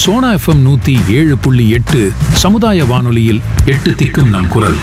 Sona FM நூத்தி ஏழு புள்ளி எட்டு சமுதாய வானொலியில் எட்டு திக்கும் நம் குரல்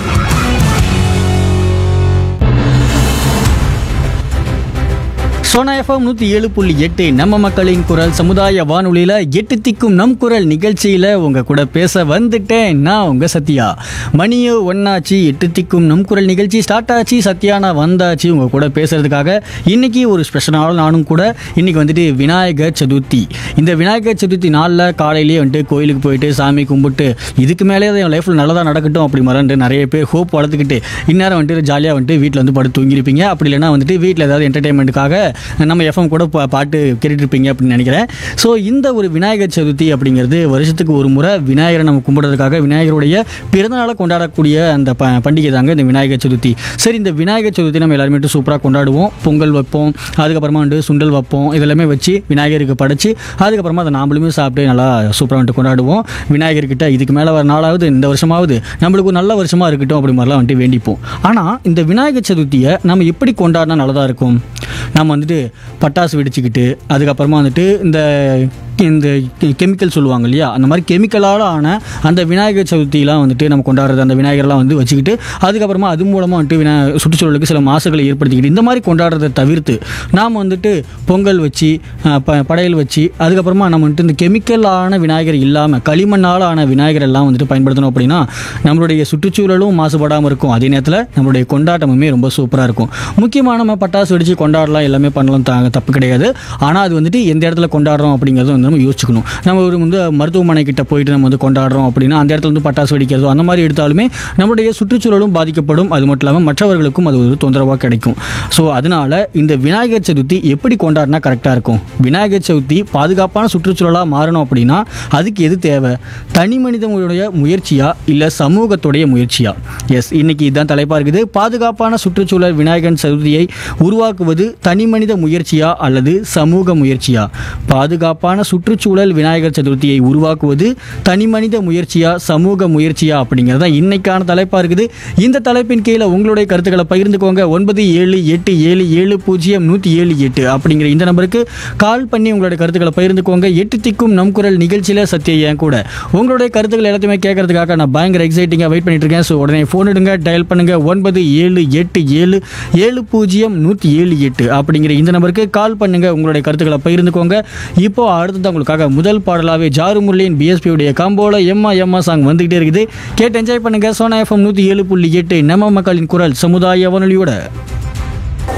சோனா எஃப்எம் நூற்றி ஏழு புள்ளி எட்டு நம்ம மக்களின் குரல் சமுதாய வானொலியில் எட்டு திக்கும் நம் குரல் நிகழ்ச்சியில் உங்கள் கூட பேச வந்துட்டேன் நான் உங்கள் சத்யா மணியோ ஒன்னாச்சு எட்டு திக்கும் நம் குரல் நிகழ்ச்சி ஸ்டார்ட் ஆச்சு சத்யா நான் வந்தாச்சு உங்கள் கூட பேசுறதுக்காக இன்னைக்கு ஒரு ஸ்பெஷலான நானும் கூட இன்னைக்கு வந்துட்டு விநாயகர் சதுர்த்தி இந்த விநாயகர் சதுர்த்தி நாளில் காலையிலேயே வந்துட்டு கோயிலுக்கு போயிட்டு சாமி கும்பிட்டு இதுக்கு மேலே என் லைஃப்பில் நல்லதாக நடக்கட்டும் அப்படி மறந்து நிறைய பேர் ஹோப் வளர்த்துக்கிட்டு இந்நேரம் வந்துட்டு ஜாலியாக வந்துட்டு வீட்டில் வந்து படுத்து தூங்கியிருப்பீங்க அப்படி இல்லைன்னா வந்துட்டு வீட்டில் ஏதாவது என்டர்டைன்மெண்ட்டுக்காக நம்ம எஃப்எம் கூட பா- பாட்டு கேட்டுட்டு இருப்பீங்க அப்படின்னு நினைக்கிறேன் ஸோ இந்த ஒரு விநாயகர் சதுர்த்தி அப்படிங்கிறது வருஷத்துக்கு ஒரு முறை விநாயகரை நம்ம கும்பிடுறதுக்காக விநாயகருடைய பிறந்தநாளை கொண்டாடக்கூடிய அந்த ப பண்டிகை தாங்க இந்த விநாயகர் சதுர்த்தி சரி இந்த விநாயகர் சதுர்த்தி நம்ம எல்லாருமே சூப்பராக கொண்டாடுவோம் பொங்கல் வைப்போம் அதுக்கப்புறமா வந்து சுண்டல் வைப்போம் இதெல்லாமே வச்சு விநாயகருக்கு படைச்சு அதுக்கப்புறமா அதை நாமளுமே சாப்பிட்டு நல்லா சூப்பராக வந்துட்டு கொண்டாடுவோம் விநாயகர்கிட்ட இதுக்கு மேலே வர நாளாவது இந்த வருஷமாவது நம்மளுக்கு ஒரு நல்ல வருஷமாக இருக்கட்டும் அப்படி மாதிரிலாம் வந்துட்டு வேண்டிப்போம் ஆனால் இந்த விநாயகர் சதுர்த்தியை நம்ம எப்படி கொண்டாடினா நல்லதாக இருக்கும் நம்ம வந்துட்டு பட்டாசு வெடிச்சுக்கிட்டு அதுக்கப்புறமா வந்துட்டு இந்த இந்த கெமிக்கல் சொல்லுவாங்க இல்லையா அந்த மாதிரி கெமிக்கலால் ஆன அந்த விநாயகர் சதுர்த்திலாம் வந்துட்டு நம்ம கொண்டாடுறது அந்த விநாயகர்லாம் வந்து வச்சுக்கிட்டு அதுக்கப்புறமா அது மூலமாக வந்துட்டு வினா சுற்றுச்சூழலுக்கு சில மாசுகளை ஏற்படுத்திக்கிட்டு இந்த மாதிரி கொண்டாடுறதை தவிர்த்து நாம் வந்துட்டு பொங்கல் வச்சு அஹ், ப படையல் வச்சு அதுக்கப்புறமா நம்ம வந்துட்டு இந்த கெமிக்கலான விநாயகர் இல்லாமல் களிமண்ணால் ஆன விநாயகர் எல்லாம் வந்துட்டு பயன்படுத்தணும் அப்படின்னா நம்மளுடைய சுற்றுச்சூழலும் மாசுபடாமல் இருக்கும் அதே நேரத்தில் நம்மளுடைய கொண்டாட்டமுமே ரொம்ப சூப்பராக இருக்கும் முக்கியமாக நம்ம பட்டாசு வெடிச்சு கொண்டாடலாம் எல்லாமே பண்ணலாம் த- தப்பு கிடையாது ஆனால் அது வந்துட்டு எந்த இடத்துல கொண்டாடுறோம் அப்படிங்கிறத வந்து நம்ம யோசிச்சுக்கணும் நம்ம ஒரு வந்து மருத்துவமனை கிட்ட போயிட்டு நம்ம வந்து கொண்டாடுறோம் அப்படின்னா அந்த இடத்துல வந்து பட்டாசு வெடிக்கிறதோ அந்த மாதிரி எடுத்தாலுமே நம்மளுடைய சுற்றுச்சூழலும் பாதிக்கப்படும் அது மட்டும் இல்லாமல் மற்றவர்களுக்கும் அது ஒரு தொந்தரவாக கிடைக்கும் ஸோ அதனால இந்த விநாயகர் சதுர்த்தி எப்படி கொண்டாடினா கரெக்டாக இருக்கும் விநாயகர் சதுர்த்தி பாதுகாப்பான சுற்றுச்சூழலாக மாறணும் அப்படின்னா அதுக்கு எது தேவை தனி மனிதனுடைய முயற்சியா இல்லை சமூகத்துடைய முயற்சியா எஸ் இன்னைக்கு இதுதான் தலைப்பாக இருக்குது பாதுகாப்பான சுற்றுச்சூழல் விநாயகர் சதுர்த்தியை உருவாக்குவது தனி மனித முயற்சியா அல்லது சமூக முயற்சியா பாதுகாப்பான சுற்றுச்சூழல் விநாயகர் சதுர்த்தியை உருவாக்குவது தனி மனித முயற்சியா சமூக முயற்சியா அப்படிங்கிறது தான் இன்னைக்கான தலைப்பாக இருக்குது இந்த தலைப்பின் கீழே உங்களுடைய கருத்துக்களை பகிர்ந்துக்கோங்க ஒன்பது ஏழு எட்டு ஏழு ஏழு பூஜ்ஜியம் நூற்றி ஏழு எட்டு அப்படிங்கிற இந்த நம்பருக்கு கால் பண்ணி உங்களுடைய கருத்துக்களை பகிர்ந்துக்கோங்க எட்டு திக்கும் நம் குரல் நிகழ்ச்சியில் சத்யா என் கூட உங்களுடைய கருத்துக்கள் எல்லாத்தையுமே கேட்கறதுக்காக நான் பயங்கர எக்ஸைட்டிங்காக வெயிட் பண்ணிட்டு இருக்கேன் ஸோ உடனே ஃபோன் எடுங்க டயல் பண்ணுங்க ஒன்பது ஏழு எட்டு ஏழு ஏழு பூஜ்ஜியம் நூற்றி ஏழு எட்டு அப்படிங்கிற இந்த நம்பருக்கு கால் பண்ணுங்க உங்களுடைய கருத்துக்களை பகிர்ந்துக்கோங்க இப்போ அடுத்தது உங்களுக்காக முதல் பாடலாவே ஜாரு முரளியின் பிஎஸ்பி உடைய காம்போல எம்மா எம்மா சாங் வந்துகிட்டே இருக்குது கேட்டு என்ஜாய் பண்ணுங்க சோனா எஃப்எம் நூற்றி ஏழு புள்ளி எட்டு நம்ம மக்களின் குரல் சமுதாய வானொலியோட